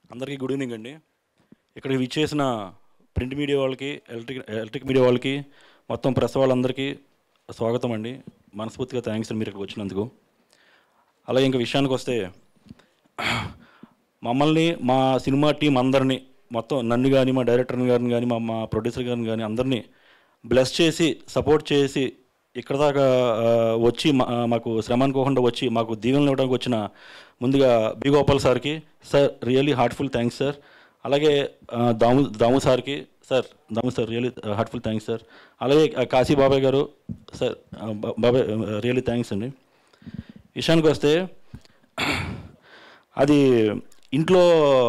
అందరికీ good evening అండి ఇక్కడికి విచ్చేసిన ప్రింట్ మీడియా వాళ్ళకి ఎలక్ట్రిక్ ఎలక్ట్రిక్ మీడియా వాళ్ళకి మొత్తం ప్రెస్ వాళ్ళందరికీ స్వాగతం అండి మనస్ఫూర్తిగా థ్యాంక్స్ మీరు ఇక్కడికి వచ్చినందుకు అలాగే ఇంకా విషయానికి వస్తే మమ్మల్ని మా సినిమా టీం అందరినీ మొత్తం నన్ను కానీ మా డైరెక్టర్ గారిని కానీ మా మా ప్రొడ్యూసర్ గారిని కానీ అందరినీ బ్లెస్ చేసి సపోర్ట్ చేసి ఇక్కడ దాకా ఆ, వచ్చి మా- ఆ, మాకు శ్రమ అనుకోకుండా వచ్చి మాకు దీవెనలు ఇవ్వడానికి వచ్చిన ముందుగా బి గోపాల్ సార్కి sir really heartful thanks sir అలాగే ఆ, దాము దాము సార్కి sir Damu sir really heartful thanks sir అలాగే ఆ, కాశీ బాబాయ్ గారు సార్ ఆ, బా- బాబాయ్ రియల్లీ థ్యాంక్స్ అండి విషయానికి వస్తే అది ఇంట్లో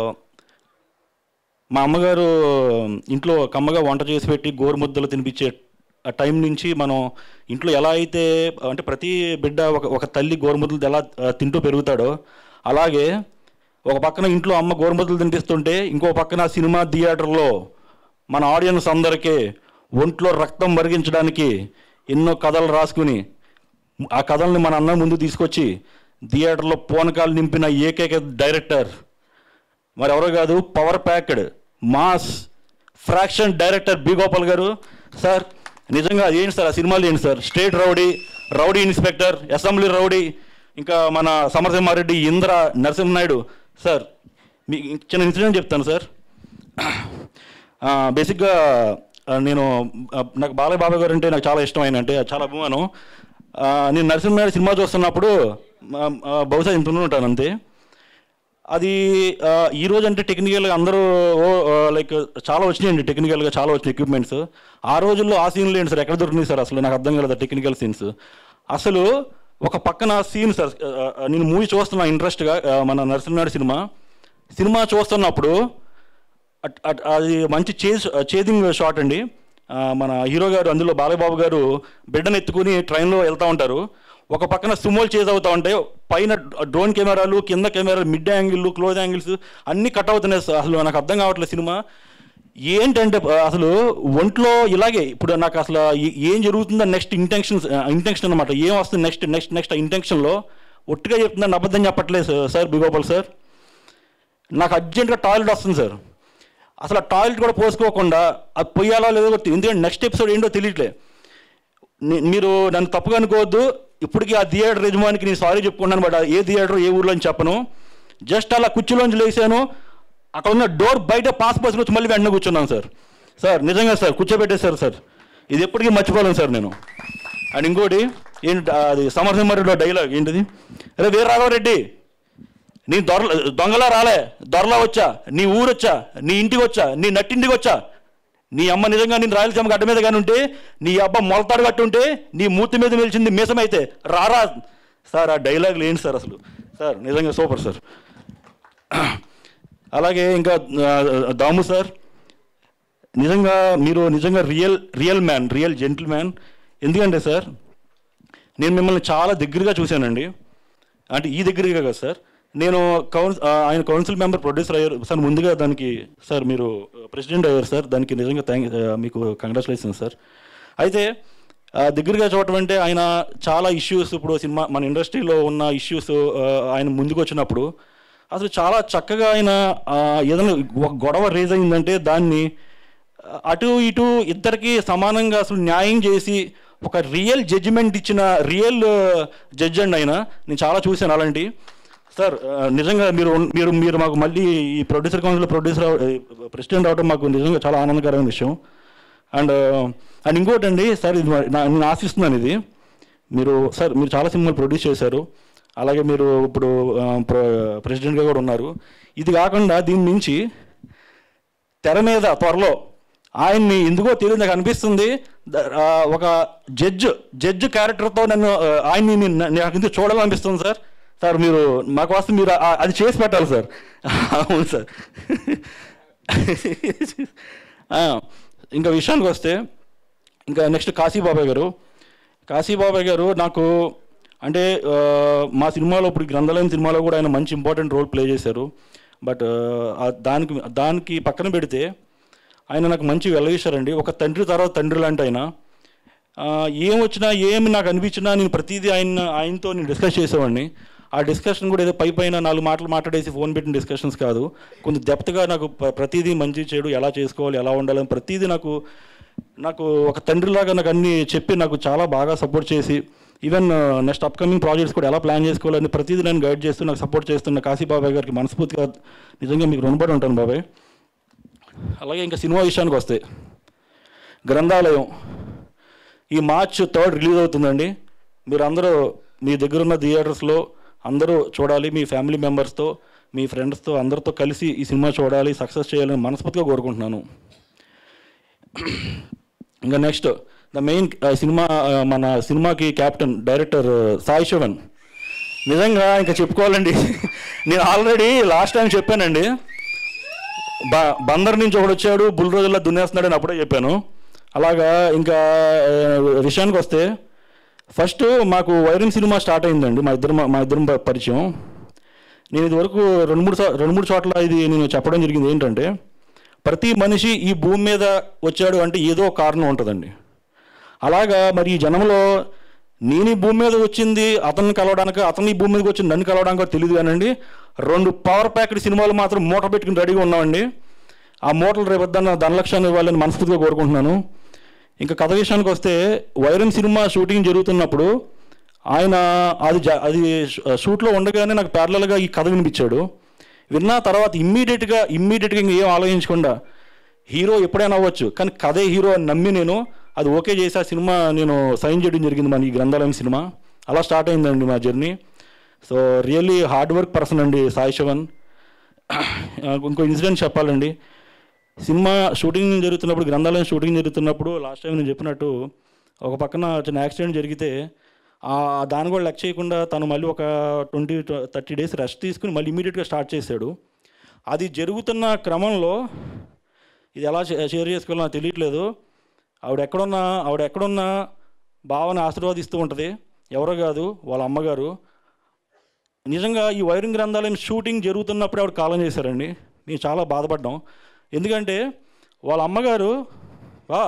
మా అమ్మగారు ఇంట్లో కమ్మగా వంట చేసి పెట్టి గోరుముద్దలు తినిపించే ఆ టైం నుంచి మనం ఇంట్లో ఎలా అయితే అంటే ప్రతి బిడ్డ ఒక ఒక తల్లి గోరుముద్దలు ఎలా ఆ, తింటూ పెరుగుతాడో అలాగే ఒక పక్కన ఇంట్లో అమ్మ గోరుముద్దలు తినిపిస్తుంటే ఇంకో పక్కన సినిమా థియేటర్లో మన ఆడియన్స్ అందరికీ ఒంట్లో రక్తం మరిగించడానికి ఎన్నో కథలు రాసుకుని ఆ కథల్ని మన అన్న ముందు తీసుకొచ్చి థియేటర్లో పూనకాలు నింపిన ఏకైక డైరెక్టర్ మరి ఎవరో కాదు power packed mass fraction director B Gopal గారు సార్ నిజంగా ఏంటి సార్ ఆ సినిమాలు ఏంటి sir state rowdy rowdy inspector assembly rowdy ఇంకా మన సమరసింహారెడ్డి ఇంద్ర నరసింహనాయుడు సార్ మీ చిన్న ఇన్సిడెంట్ చెప్తాను సార్ ఆ, బేసిక్గా ఆ, నేను ఆ, నాకు బాలయ్య బాబాయ్ గారు అంటే నాకు చాలా ఇష్టం ఆయన అంటే చాలా అభిమానం ఆ, నేను నరసింహనాయుడు సినిమా చూస్తున్నప్పుడు ఆ, ఆ, బహుశా ఇంత ఉండి ఉంటాను అంతే అది ఆ, ఈ రోజు అంటే టెక్నికల్గా అందరూ ఓ లైక్ చాలా వచ్చినాయండి టెక్నికల్గా చాలా వచ్చినాయి ఎక్విప్మెంట్స్ ఆ రోజుల్లో ఆ సీన్లు ఏంటి సార్ ఎక్కడ దొరికినాయి సార్ అసలు నాకు అర్థం కాలేదు టెక్నికల్ సీన్స్ అసలు ఒక పక్కన సీన్ సార్ ఆ, ఆ, నేను మూవీ చూస్తున్నా ఇంట్రెస్ట్గా మన నరసింహనాయుడు సినిమా సినిమా చూస్తున్నప్పుడు అట్- అట్- అది మంచి చేజ్ చేదింగ్ షాట్ అండి ఆ, మన హీరో గారు అందులో బాలయ్యబాబు గారు బిడ్డను ఎత్తుకుని ట్రైన్లో వెళ్తూ ఉంటారు ఒక పక్కన సుమోలు చేజ్ అవుతా ఉంటాయి పైన డ్రోన్ కెమెరాలు కింద కెమెరాలు మిడ్ యాంగిల్ క్లోజ్ యాంగిల్స్ అన్నీ కట్ అవుతున్నాయి సార్. అసలు నాకు అర్థం కావట్లేదు సినిమా ఏంటంటే ఆ, అసలు ఒంట్లో ఇలాగే ఇప్పుడు నాకు అసలు ఏ- ఏం జరుగుతుందో నెక్స్ట్ ఇంటెన్షన్ ఇంటెన్షన్ అనమాట ఏం వస్తుంది నెక్స్ట్ నెక్స్ట్ నెక్స్ట్ ఇంటెన్షన్లో ఒట్టిగా చెప్తుందని అబద్ధం చెప్పట్లేదు సార్- సార్ బిగోపాల్ సార్ నాకు అర్జెంట్గా టాయిలెట్ వస్తుంది సార్ అసలు ఆ టాయిలెట్ కూడా పోసుకోకుండా అది పొయ్యాలో లేదో కూడా తెలి- ఎందుకంటే నెక్స్ట్ ఎపిసోడ్ ఏంటో తెలియట్లే నే- మీరు నన్ను తప్పుగా అనుకోవద్దు ఇప్పటికీ ఆ థియేటర్ యజమానికి నేను సారీ చెప్పుకున్నాను బట్ ఏ థియేటర్ ఏ ఊర్లో అని చెప్పను జస్ట్ అలా కుర్చీలోంచి లేచాను అక్కడ ఉన్న డోర్ బయట పాస్ పాస్ వచ్చి మళ్ళీ వెంటనే కూర్చున్నాను సార్ సార్ నిజంగా సార్ కూర్చోబెట్టేశారు సార్ ఇది ఎప్పటికీ మర్చిపోలేను సార్ నేను అండ్ ఇంకోటి ఏంటి అది సమరసింహారెడ్డిలో డైలాగ్ ఏంటిది అరే వీర రాఘవరెడ్డి నీ దొర దొంగలా రాలే దొరలా వచ్చా నీ ఊరొచ్చా నీ ఇంటికి వచ్చా నీ నట్టింటికి వచ్చా నీ అమ్మ నిజంగా నేను రాయలసీమ గడ్డ మీద కానీ ఉంటే నీ అబ్బ మొలతాడు కట్టి ఉంటే నీ మూతి మీద నిలిచింది మీసమైతే రారా సార్ ఆ డైలాగులు ఏంటి సార్ అసలు సార్ నిజంగా సూపర్ సార్ అలాగే ఇంకా ఆ, దాము సార్ నిజంగా మీరు నిజంగా real real man real gentleman ఎందుకంటే సార్ నేను మిమ్మల్ని చాలా దగ్గరగా చూశానండి అంటే ఈ దగ్గరగా కదా సార్ నేను కౌన్ ఆ, ఆయన కౌన్సిల్ మెంబర్ ప్రొడ్యూసర్ అయ్యారు సార్ ముందుగా దానికి సార్ మీరు ప్రెసిడెంట్ అయ్యారు సార్ దానికి నిజంగా థ్యాంక్ మీకు కంగ్రాచులేషన్ సార్ అయితే ఆ, దగ్గరగా చూడటం అంటే ఆయన చాలా ఇష్యూస్ ఇప్పుడు సినిమా మన ఇండస్ట్రీలో ఉన్న ఇష్యూస్ ఆయన ముందుకు వచ్చినప్పుడు అసలు చాలా చక్కగా ఆయన ఆ, ఏదైనా ఒక గొడవ రేజ్ అయిందంటే దాన్ని అటు ఇటు ఇద్దరికి సమానంగా అసలు న్యాయం చేసి ఒక రియల్ జడ్జిమెంట్ ఇచ్చిన రియల్ జడ్జ్ అండి ఆయన నేను చాలా చూశాను అలాంటి సార్ ఆ, నిజంగా మీరు మీరు మీరు మాకు మళ్ళీ ఈ ప్రొడ్యూసర్ కౌన్సిల్ ప్రొడ్యూసర్ ప్రెసిడెంట్ అవడం మాకు నిజంగా చాలా ఆనందకరమైన విషయం అండ్ అండ్ ఇంకోటి అండి సార్ ఇది మరి నా- నేను ఆశిస్తున్నాను ఇది మీరు సార్ మీరు చాలా సినిమాలు ప్రొడ్యూస్ చేశారు అలాగే మీరు ఇప్పుడు ఆ, ప్ర- ప్రెసిడెంట్గా కూడా ఉన్నారు ఇది కాకుండా దీని నుంచి తెర మీద త్వరలో ఆయన్ని ఎందుకో తెలియదు నాకు అనిపిస్తుంది ద- ఆ, ఒక జడ్జ్ జడ్జ్ క్యారెక్టర్తో నన్ను ఆ, ఆయన్ని నేను- నాకు ఎందుకు చూడాలనిపిస్తుంది సార్ సార్ మీరు మాకు వస్తే మీరు ఆ- అది చేసి పెట్టాలి సార్ అవును సార్ ఆ, ఇంకా విషయానికి వస్తే ఇంకా నెక్స్ట్ కాశీబాబాయ్ గారు కాశీబాబాయ్ గారు నాకు అంటే ఆ, మా సినిమాలో ఇప్పుడు గ్రంథాలయం సినిమాలో కూడా ఆయన మంచి ఇంపార్టెంట్ రోల్ ప్లే చేశారు బట్ ఆ, దానికి దానికి పక్కన పెడితే ఆయన నాకు మంచి వెలవిశారండి ఒక తండ్రి తర్వాత తండ్రి లాంటి ఆయన ఆ, ఏం వచ్చినా ఏమి నాకు అనిపించినా నేను ప్రతిదీ ఆయన ఆయనతో నేను డిస్కస్ చేసేవాడిని ఆ డిస్కషన్ కూడా ఏదో పై పైన నాలుగు మాటలు మాట్లాడేసి ఫోన్ పెట్టిన డిస్కషన్స్ కాదు కొంచెం డెప్త్గా నాకు ప్ర- ప్రతిదీ మంచి చెడు ఎలా చేసుకోవాలి ఎలా ఉండాలని ప్రతిదీ నాకు నాకు ఒక తండ్రిలాగా నాకు అన్ని చెప్పి నాకు చాలా బాగా సపోర్ట్ చేసి ఈవెన్ నెక్స్ట్ అప్కమింగ్ ప్రాజెక్ట్స్ కూడా ఎలా ప్లాన్ చేసుకోవాలని ప్రతిదీ నేను గైడ్ చేస్తూ నాకు సపోర్ట్ చేస్తున్న కాశీ బాబాయ్ గారికి మనస్ఫూర్తిగా నిజంగా మీకు రుణపడి ఉంటాను బాబాయ్ అలాగే ఇంకా సినిమా విషయానికి వస్తే గ్రంథాలయం ఈ మార్చ్ థర్డ్ రిలీజ్ అవుతుందండి మీరు అందరూ మీ దగ్గర ఉన్న థియేటర్స్లో అందరూ చూడాలి మీ ఫ్యామిలీ మెంబర్స్తో మీ ఫ్రెండ్స్తో అందరితో కలిసి ఈ సినిమా చూడాలి సక్సెస్ చేయాలని మనస్ఫూర్తిగా కోరుకుంటున్నాను ఇంకా నెక్స్ట్ ద మెయిన్ సినిమా ఆ, మన సినిమాకి క్యాప్టెన్ డైరెక్టర్ సాయి శివన్ నిజంగా ఇంకా చెప్పుకోవాలండి నేను ఆల్రెడీ లాస్ట్ టైం చెప్పానండి బ బందర్ నుంచి ఒకడు వచ్చాడు బుల్ రోజుల్లో దున్నేస్తున్నాడు అని అప్పుడే చెప్పాను అలాగా ఇంకా ఆ, విషయానికి వస్తే ఫస్ట్ మాకు వైరింగ్ సినిమా స్టార్ట్ అయిందండి మా ఇద్దరు మా ఇద్దరం ప- పరిచయం నేను ఇదివరకు రెండు మూడు సా- రెండు మూడు చోట్ల ఇది నేను చెప్పడం జరిగింది ఏంటంటే ప్రతి మనిషి ఈ భూమి మీద వచ్చాడు అంటే ఏదో ఒక కారణం ఉంటుందండి అలాగా మరి ఈ జనంలో నేను ఈ భూమి మీద వచ్చింది అతన్ని కలవడానికి అతను ఈ భూమి మీదకి వచ్చి నన్ను కలవడానికి తెలియదు కానండి రెండు పవర్ ప్యాకెడ్ సినిమాలు మాత్రం మూట పెట్టుకుని రెడీగా ఉన్నామండి ఆ మూటలు రేపొద్దున్న ధనలక్ష్యాన్ని ఇవ్వాలని మనస్ఫూర్తిగా కోరుకుంటున్నాను ఇంకా కథ విషయానికి వస్తే వైరన్ సినిమా షూటింగ్ జరుగుతున్నప్పుడు ఆయన అది జ- అది షూట్లో ఉండగానే నాకు ప్యారలల్గా ఈ కథ వినిపించాడు విన్న తర్వాత ఇమ్మీడియట్గా ఇమ్మీడియట్గా ఇంక ఏం ఆలోచించకుండా హీరో ఎప్పుడైనా అవ్వచ్చు కానీ కథే హీరో అని నమ్మి నేను అది ఓకే చేసి ఆ సినిమా నేను సైన్ చేయడం జరిగింది మన ఈ గ్రంథాలయం సినిమా అలా స్టార్ట్ అయిందండి మా journey so really hard work person అండి సాయి శవన్ ఇంకో ఇన్సిడెంట్ చెప్పాలండి సినిమా షూటింగ్ జరుగుతున్నప్పుడు గ్రంథాలయం షూటింగ్ జరుగుతున్నప్పుడు లాస్ట్ టైం నేను చెప్పినట్టు ఒక పక్కన చిన్న యాక్సిడెంట్ జరిగితే ఆ దాన్ని కూడా లెక్క చేయకుండా తను మళ్ళీ ఒక ట్వంటీ థర్టీ డేస్ రెస్ట్ తీసుకుని మళ్ళీ ఇమీడియట్గా స్టార్ట్ చేశాడు అది జరుగుతున్న క్రమంలో ఇది ఎలా షే- షేర్ చేసుకోవాలో నాకు తెలియట్లేదు ఆవిడ ఎక్కడున్నా ఆవిడ ఎక్కడున్నా భావన ఆశీర్వాదిస్తూ ఉంటుంది ఎవరో కాదు వాళ్ళ అమ్మగారు నిజంగా ఈ వైరింగ్ గ్రంథాలయం షూటింగ్ జరుగుతున్నప్పుడు ఆవిడ కాలం చేశారండి మేము చాలా బాధపడ్డాం ఎందుకంటే వాళ్ళ అమ్మగారు వా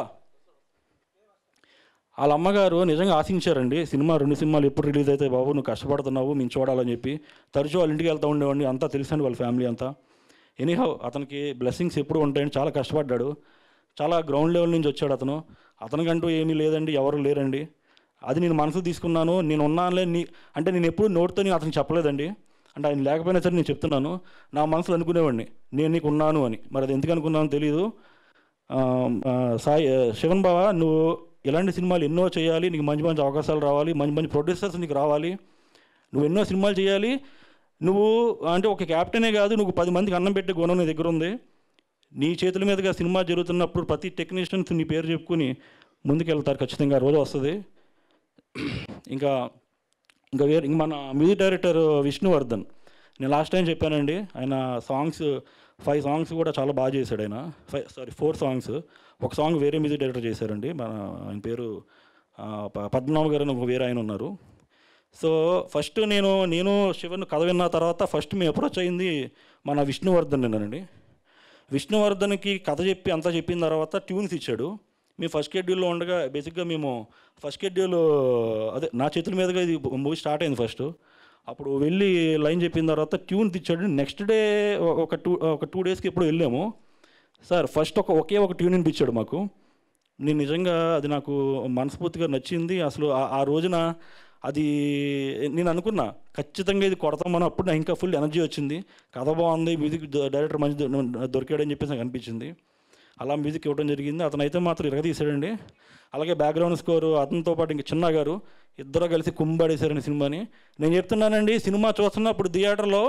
వాళ్ళ అమ్మగారు నిజంగా ఆశించారండి సినిమా రెండు సినిమాలు ఎప్పుడు రిలీజ్ అయితే బాబు నువ్వు కష్టపడుతున్నావు మేము చూడాలని చెప్పి తరచూ వాళ్ళ ఇంటికి వెళ్తూ ఉండేవాడిని అంతా తెలుసండి వాళ్ళ ఫ్యామిలీ అంతా ఎనీహౌ అతనికి బ్లెస్సింగ్స్ ఎప్పుడు ఉంటాయని చాలా కష్టపడ్డాడు చాలా గ్రౌండ్ లెవెల్ నుంచి వచ్చాడు అతను అతనికంటూ ఏమీ లేదండి ఎవరు లేరండి అది నేను మనసు తీసుకున్నాను నేను ఉన్నానులే నీ అంటే నేను ఎప్పుడు నోటితో నేను అతనికి చెప్పలేదండి అంటే ఆయన లేకపోయినా సరే నేను చెప్తున్నాను నా మనసులో అనుకునేవాడిని నేను నీకు ఉన్నాను అని మరి అది ఎందుకు అనుకున్నానో తెలియదు ఆ, ఆ, సాయి ఆ, శివన్ బావ నువ్వు ఇలాంటి సినిమాలు ఎన్నో చేయాలి నీకు మంచి మంచి అవకాశాలు రావాలి మంచి మంచి ప్రొడ్యూసర్స్ నీకు రావాలి నువ్వు ఎన్నో సినిమాలు చేయాలి నువ్వు అంటే ఒక క్యాప్టెనే కాదు నువ్వు పది మందికి అన్నం పెట్టే గుణం నీ దగ్గర ఉంది నీ చేతుల మీదుగా సినిమా జరుగుతున్నప్పుడు ప్రతి టెక్నీషియన్స్ నీ పేరు చెప్పుకుని ముందుకెళ్తారు ఖచ్చితంగా ఆ రోజు వస్తుంది ఇంకా ఇంకా వేరే ఇంక మన మ్యూజిక్ డైరెక్టర్ విష్ణువర్ధన్ నేను లాస్ట్ టైం చెప్పానండి ఆయన సాంగ్స్ ఫైవ్ సాంగ్స్ కూడా చాలా బాగా చేశాడు ఆయన ఫైవ్ సారీ ఫోర్ సాంగ్స్ ఒక సాంగ్ వేరే మ్యూజిక్ డైరెక్టర్ చేశారండి మన ఆయన పేరు ఆ, ప- పద్మనాభ గారు అని ఒక వేరే ఆయన ఉన్నారు సో ఫస్ట్ నేను నేను శివన్ కథ విన్న తర్వాత ఫస్ట్ మేము అప్రోచ్ అయింది మన విష్ణువర్ధన్ నేనండి విష్ణువర్ధన్కి కథ చెప్పి అంతా చెప్పిన తర్వాత ట్యూన్స్ ఇచ్చాడు మేము ఫస్ట్ షెడ్యూల్లో ఉండగా బేసిక్గా మేము ఫస్ట్ షెడ్యూల్ అదే నా చేతుల మీదుగా ఇది మూవీ స్టార్ట్ అయింది ఫస్ట్ అప్పుడు వెళ్ళి లైన్ చెప్పిన తర్వాత ట్యూన్ ఇచ్చాడు నెక్స్ట్ డే ఒక టూ ఒక టూ డేస్కి ఎప్పుడు వెళ్ళాము సార్ ఫస్ట్ ఒక ఒకే ఒక ట్యూన్ వినిపించాడు మాకు నేను నిజంగా అది నాకు మనస్ఫూర్తిగా నచ్చింది అసలు ఆ- ఆ రోజున అది నేను అనుకున్నా ఖచ్చితంగా ఇది కొడతాం మనం అప్పుడు నాకు ఇంకా ఫుల్ ఎనర్జీ వచ్చింది కథ బాగుంది మ్యూజిక్ డైరెక్టర్ మంచి దొ- దొరికాడని చెప్పేసి నాకు అనిపించింది అలా మ్యూజిక్ ఇవ్వడం జరిగింది అతను అయితే మాత్రం ఇరగదీశాడండి అలాగే బ్యాక్గ్రౌండ్ స్కోరు అతనితో పాటు ఇంక చిన్న గారు ఇద్దరు కలిసి కుంబాడేశారండి సినిమాని నేను చెప్తున్నానండి సినిమా చూస్తున్నప్పుడు థియేటర్లో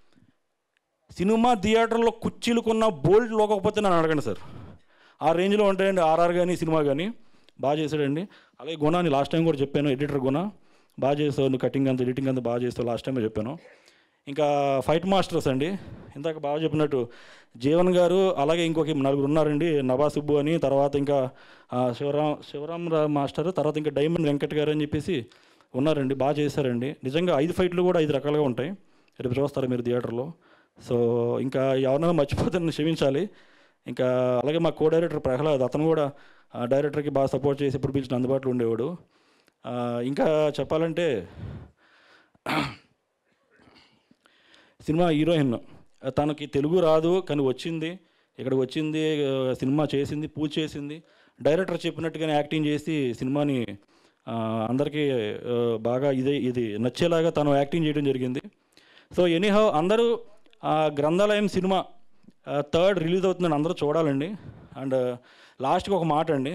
సినిమా థియేటర్లో కుర్చీలు కొన్న బోల్ట్ లోకపోతే నన్ను అడగండి సార్ ఆ రేంజ్లో ఉంటాయండి ఆర్ఆర్ కానీ సినిమా కానీ బాగా చేశాడండి అలాగే గుణాన్ని లాస్ట్ టైం కూడా చెప్పాను ఎడిటర్ గుణ బాగా చేస్తావు నువ్వు కటింగ్ అంతా ఎడిటింగ్ అంతా బాగా చేస్తావు లాస్ట్ టైమే చెప్పాను ఇంకా ఫైట్ మాస్టర్స్ అండి ఇందాక బాగా చెప్పినట్టు జీవన్ గారు అలాగే ఇంకొక నలుగురు ఉన్నారండి నవా సుబ్బు అని తర్వాత ఇంకా ఆ, శివరాం శివరాం రా- మాస్టర్ తర్వాత ఇంకా డైమండ్ వెంకట్ గారు అని చెప్పేసి ఉన్నారండి బాగా చేశారండి నిజంగా ఐదు ఫైట్లు కూడా ఐదు రకాలుగా ఉంటాయి రేపు చూస్తారు మీరు థియేటర్లో సో ఇంకా ఎవరైనా మర్చిపోతే నన్ను క్షమించాలి ఇంకా అలాగే మా కో డైరెక్టర్ ప్రహ్లాద్ అతను కూడా ఆ, డైరెక్టర్కి బాగా సపోర్ట్ చేసి ఎప్పుడు పిలిచిన అందుబాటులో ఉండేవాడు ఆ, ఇంకా చెప్పాలంటే సినిమా హీరోయిన్ తనకి తెలుగు రాదు కానీ వచ్చింది ఇక్కడ వచ్చింది ఆ, సినిమా చేసింది పూజ చేసింది డైరెక్టర్ చెప్పినట్టుగానే యాక్టింగ్ చేసి సినిమాని ఆ, అందరికీ ఆ, బాగా ఇది ఇది నచ్చేలాగా తను యాక్టింగ్ చేయడం జరిగింది సో ఎనీహౌ అందరూ ఆ, గ్రంథాలయం సినిమా థర్డ్ రిలీజ్ అవుతుందని అందరూ చూడాలండి అండ్ లాస్ట్కి ఒక మాట అండి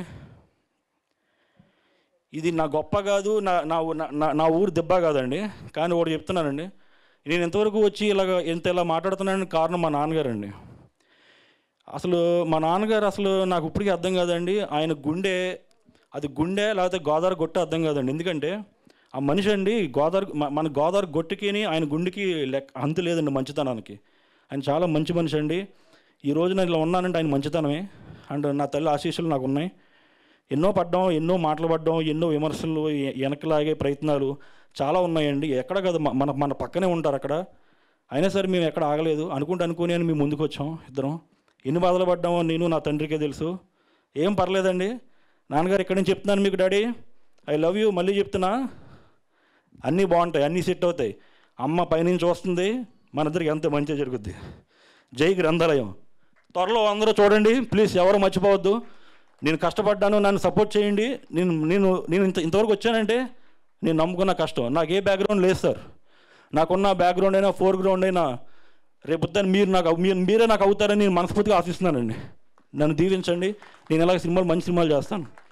ఇది నా గొప్ప కాదు నా నా ఊ- నా- నా నా ఊరు దెబ్బ కాదండి కానీ ఒకటి చెప్తున్నానండి నేను ఇంతవరకు వచ్చి ఇలాగ ఎంత ఇలా మాట్లాడుతున్నానని కారణం మా నాన్నగారండి అసలు మా నాన్నగారు అసలు నాకు ఇప్పటికీ అర్థం కాదండి ఆయన గుండె అది గుండె లేకపోతే గోదావరి గొట్ట అర్థం కాదండి ఎందుకంటే ఆ మనిషి అండి గోదావరి మ- మన గోదావరి గొట్టుకిని ఆయన గుండెకి లెక్క అంతు లేదండి మంచితనానికి ఆయన చాలా మంచి మనిషి అండి ఈ రోజు నేను ఇలా ఉన్నానంటే ఆయన మంచితనమే అండ్ నా తల్లి ఆశీస్సులు నాకు ఉన్నాయి ఎన్నో పడ్డాం ఎన్నో మాటలు పడ్డాం ఎన్నో విమర్శలు ఎ- వెనకలాగే ప్రయత్నాలు చాలా ఉన్నాయండి ఎక్కడ కాదు మ- మన మన పక్కనే ఉంటారు అక్కడ అయినా సరే మేము ఎక్కడ ఆగలేదు అనుకుంటూ అనుకుని అని మేము ముందుకు వచ్చాం ఇద్దరం ఎన్ని బాధలు పడ్డామో నేను నా తండ్రికే తెలుసు ఏం పర్లేదండి నాన్నగారు ఇక్కడి నుంచి చెప్తున్నాను మీకు డాడీ ఐ లవ్ యూ మళ్ళీ చెప్తున్నా అన్నీ బాగుంటాయి అన్నీ సెట్ అవుతాయి అమ్మ పైనుంచి వస్తుంది మన ఇద్దరికి ఎంత మంచిగా జరుగుద్ది జై గ్రంథాలయం త్వరలో అందరూ చూడండి ప్లీజ్ ఎవరు మర్చిపోవద్దు నేను కష్టపడ్డాను నన్ను సపోర్ట్ చేయండి నేను నేను నేను ఇంత ఇంతవరకు వచ్చానంటే నేను నమ్ముకున్న కష్టం నాకు ఏ బ్యాక్గ్రౌండ్ లేదు సార్ నాకున్న బ్యాక్గ్రౌండ్ అయినా ఫోర్ గ్రౌండ్ అయినా రేపు పొద్దున్న మీరు నాకు అవ్- మీరు మీరే నాకు అవుతారని నేను మనస్ఫూర్తిగా ఆశిస్తున్నానండి నన్ను దీవించండి నేను ఇలాగ సినిమాలు మంచి సినిమాలు చేస్తాను